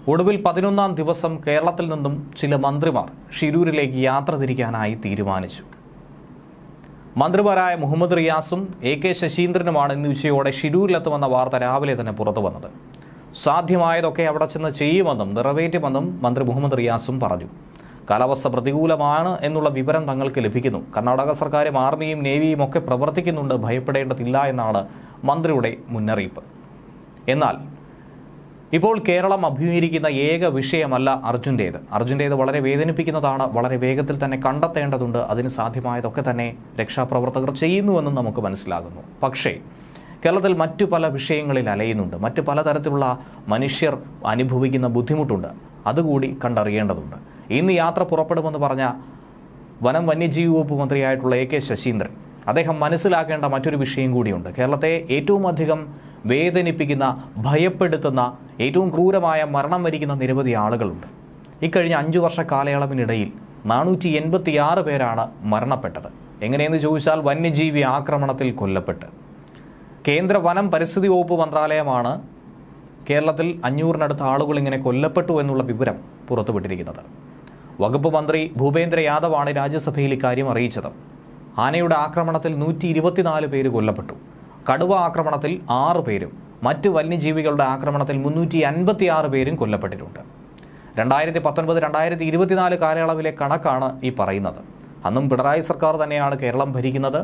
ഒടുവിൽ പതിനൊന്നാം ദിവസം കേരളത്തിൽ നിന്നും ചില മന്ത്രിമാർ ഷിരൂരിലേക്ക് യാത്ര തിരിക്കാനായി തീരുമാനിച്ചു മന്ത്രിമാരായ മുഹമ്മദ് റിയാസും എ കെ ശശീന്ദ്രനുമാണ് ഇന്ന് ഉച്ചയോടെ ഷിരൂരിലെത്തുമെന്ന വാർത്ത രാവിലെ തന്നെ പുറത്തു വന്നത് സാധ്യമായതൊക്കെ അവിടെ ചെന്ന് ചെയ്യുമെന്നും നിറവേറ്റുമെന്നും മന്ത്രി മുഹമ്മദ് റിയാസും പറഞ്ഞു കാലാവസ്ഥ പ്രതികൂലമാണ് എന്നുള്ള വിവരം തങ്ങൾക്ക് ലഭിക്കുന്നു കർണാടക സർക്കാരും ആർമിയും നേവിയും ഒക്കെ പ്രവർത്തിക്കുന്നുണ്ട് ഭയപ്പെടേണ്ടതില്ല എന്നാണ് മന്ത്രിയുടെ മുന്നറിയിപ്പ് എന്നാൽ ഇപ്പോൾ കേരളം അഭിമുഖീകരിക്കുന്ന ഏക വിഷയമല്ല അർജുൻ്റേത് അർജുൻ്റേത് വളരെ വേദനിപ്പിക്കുന്നതാണ് വളരെ വേഗത്തിൽ തന്നെ കണ്ടെത്തേണ്ടതുണ്ട് അതിന് സാധ്യമായതൊക്കെ തന്നെ രക്ഷാപ്രവർത്തകർ ചെയ്യുന്നുവെന്നും നമുക്ക് മനസ്സിലാകുന്നു പക്ഷേ കേരളത്തിൽ മറ്റു പല വിഷയങ്ങളിൽ അലയുന്നുണ്ട് മറ്റു പലതരത്തിലുള്ള മനുഷ്യർ അനുഭവിക്കുന്ന ബുദ്ധിമുട്ടുണ്ട് അതുകൂടി കണ്ടറിയേണ്ടതുണ്ട് ഇന്ന് യാത്ര പുറപ്പെടുമെന്ന് പറഞ്ഞ വനം വന്യജീവി വകുപ്പ് മന്ത്രിയായിട്ടുള്ള എ കെ ശശീന്ദ്രൻ അദ്ദേഹം മനസ്സിലാക്കേണ്ട മറ്റൊരു വിഷയം കൂടിയുണ്ട് കേരളത്തെ ഏറ്റവും അധികം വേദനിപ്പിക്കുന്ന ഭയപ്പെടുത്തുന്ന ഏറ്റവും ക്രൂരമായ മരണം വരിക്കുന്ന നിരവധി ആളുകളുണ്ട് ഇക്കഴിഞ്ഞ അഞ്ചു വർഷ കാലയളവിനിടയിൽ നാനൂറ്റി എൺപത്തിയാറ് പേരാണ് മരണപ്പെട്ടത് എങ്ങനെയെന്ന് ചോദിച്ചാൽ വന്യജീവി ആക്രമണത്തിൽ കൊല്ലപ്പെട്ട് കേന്ദ്ര വനം പരിസ്ഥിതി വകുപ്പ് മന്ത്രാലയമാണ് കേരളത്തിൽ അഞ്ഞൂറിനടുത്ത് ആളുകൾ ഇങ്ങനെ കൊല്ലപ്പെട്ടു എന്നുള്ള വിവരം പുറത്തുവിട്ടിരിക്കുന്നത് വകുപ്പ് മന്ത്രി ഭൂപേന്ദ്ര യാദവാണ് രാജ്യസഭയിൽ ഇക്കാര്യം അറിയിച്ചത് ആനയുടെ ആക്രമണത്തിൽ നൂറ്റി ഇരുപത്തിനാല് പേര് കൊല്ലപ്പെട്ടു കടുവ ആക്രമണത്തിൽ ആറ് പേരും മറ്റ് വന്യജീവികളുടെ ആക്രമണത്തിൽ മുന്നൂറ്റി അൻപത്തി ആറ് പേരും കൊല്ലപ്പെട്ടിട്ടുണ്ട് രണ്ടായിരത്തി പത്തൊൻപത് രണ്ടായിരത്തി ഇരുപത്തിനാല് കാലയളവിലെ കണക്കാണ് ഈ പറയുന്നത് അന്നും പിണറായി സർക്കാർ തന്നെയാണ് കേരളം ഭരിക്കുന്നത്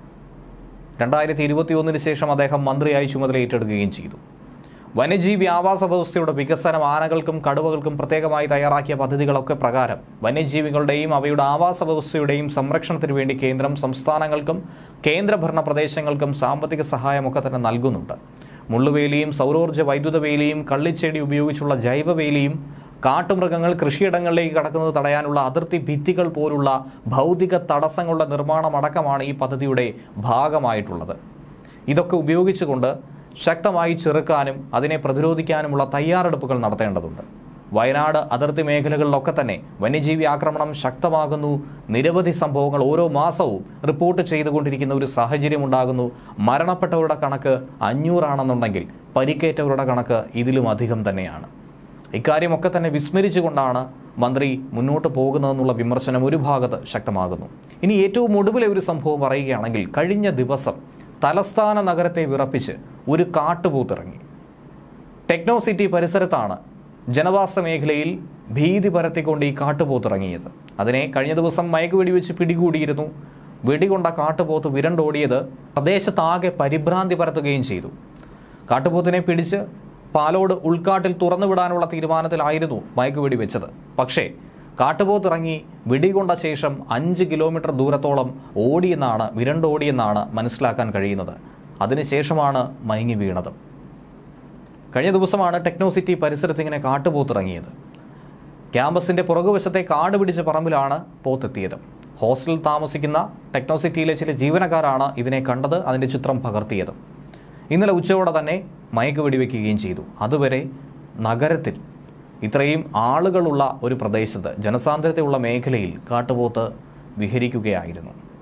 രണ്ടായിരത്തി ഇരുപത്തിയൊന്നിന് ശേഷം അദ്ദേഹം മന്ത്രിയായി ചുമതല ഏറ്റെടുക്കുകയും ചെയ്തു വന്യജീവി ആവാസ വ്യവസ്ഥയുടെ വികസനം ആനകൾക്കും കടുവകൾക്കും പ്രത്യേകമായി തയ്യാറാക്കിയ പദ്ധതികളൊക്കെ പ്രകാരം വന്യജീവികളുടെയും അവയുടെ ആവാസ വ്യവസ്ഥയുടെയും സംരക്ഷണത്തിനു വേണ്ടി കേന്ദ്രം സംസ്ഥാനങ്ങൾക്കും കേന്ദ്രഭരണ പ്രദേശങ്ങൾക്കും സാമ്പത്തിക സഹായമൊക്കെ തന്നെ നൽകുന്നുണ്ട് മുള്ളുവേലിയും സൗരോർജ്ജ വൈദ്യുത വേലിയും കള്ളിച്ചെടി ഉപയോഗിച്ചുള്ള ജൈവവേലിയും കാട്ടുമൃഗങ്ങൾ കൃഷിയിടങ്ങളിലേക്ക് കടക്കുന്നത് തടയാനുള്ള അതിർത്തി ഭിത്തികൾ പോലുള്ള ഭൗതിക തടസ്സങ്ങളുടെ നിർമ്മാണമടക്കമാണ് ഈ പദ്ധതിയുടെ ഭാഗമായിട്ടുള്ളത് ഇതൊക്കെ ഉപയോഗിച്ചുകൊണ്ട് ശക്തമായി ചെറുക്കാനും അതിനെ പ്രതിരോധിക്കാനുമുള്ള തയ്യാറെടുപ്പുകൾ നടത്തേണ്ടതുണ്ട് വയനാട് അതിർത്തി മേഖലകളിലൊക്കെ തന്നെ വന്യജീവി ആക്രമണം ശക്തമാകുന്നു നിരവധി സംഭവങ്ങൾ ഓരോ മാസവും റിപ്പോർട്ട് ചെയ്തുകൊണ്ടിരിക്കുന്ന ഒരു സാഹചര്യം ഉണ്ടാകുന്നു മരണപ്പെട്ടവരുടെ കണക്ക് അഞ്ഞൂറാണെന്നുണ്ടെങ്കിൽ പരിക്കേറ്റവരുടെ കണക്ക് ഇതിലും അധികം തന്നെയാണ് ഇക്കാര്യമൊക്കെ തന്നെ വിസ്മരിച്ചുകൊണ്ടാണ് മന്ത്രി മുന്നോട്ട് പോകുന്നതെന്നുള്ള വിമർശനം ഒരു ഭാഗത്ത് ശക്തമാകുന്നു ഇനി ഏറ്റവും ഒടുവിലെ ഒരു സംഭവം പറയുകയാണെങ്കിൽ കഴിഞ്ഞ ദിവസം തലസ്ഥാന നഗരത്തെ വിറപ്പിച്ച് ഒരു കാട്ടുപൂത്തിറങ്ങി ടെക്നോ സിറ്റി പരിസരത്താണ് ജനവാസ മേഖലയിൽ ഭീതി പരത്തിക്കൊണ്ട് ഈ കാട്ടുപോത്തിറങ്ങിയത് അതിനെ കഴിഞ്ഞ ദിവസം മയക്കുവെടി വെച്ച് പിടികൂടിയിരുന്നു വെടികൊണ്ട കാട്ടുപോത്ത് വിരണ്ടോടിയത് പ്രദേശത്താകെ പരിഭ്രാന്തി പരത്തുകയും ചെയ്തു കാട്ടുപോത്തിനെ പിടിച്ച് പാലോട് ഉൾക്കാട്ടിൽ തുറന്നുവിടാനുള്ള തീരുമാനത്തിലായിരുന്നു മയക്കുവെടി വെച്ചത് പക്ഷേ കാട്ടുപോത്തിറങ്ങി വെടികൊണ്ട ശേഷം അഞ്ച് കിലോമീറ്റർ ദൂരത്തോളം ഓടിയെന്നാണ് വിരണ്ടോടിയെന്നാണ് മനസ്സിലാക്കാൻ കഴിയുന്നത് അതിനുശേഷമാണ് മയങ്ങി വീണത് കഴിഞ്ഞ ദിവസമാണ് ടെക്നോ സിറ്റി പരിസരത്ത് ഇങ്ങനെ കാട്ടുപോത്തിറങ്ങിയത് ക്യാമ്പസിന്റെ പുറകുവശത്തെ കാട് പിടിച്ച പറമ്പിലാണ് പോത്തെത്തിയത് ഹോസ്റ്റലിൽ താമസിക്കുന്ന ടെക്നോ സിറ്റിയിലെ ചില ജീവനക്കാരാണ് ഇതിനെ കണ്ടത് അതിന്റെ ചിത്രം പകർത്തിയത് ഇന്നലെ ഉച്ചയോടെ തന്നെ മയക്ക് വെടിവെക്കുകയും ചെയ്തു അതുവരെ നഗരത്തിൽ ഇത്രയും ആളുകളുള്ള ഒരു പ്രദേശത്ത് ജനസാന്ദ്രതയുള്ള മേഖലയിൽ കാട്ടുപോത്ത് വിഹരിക്കുകയായിരുന്നു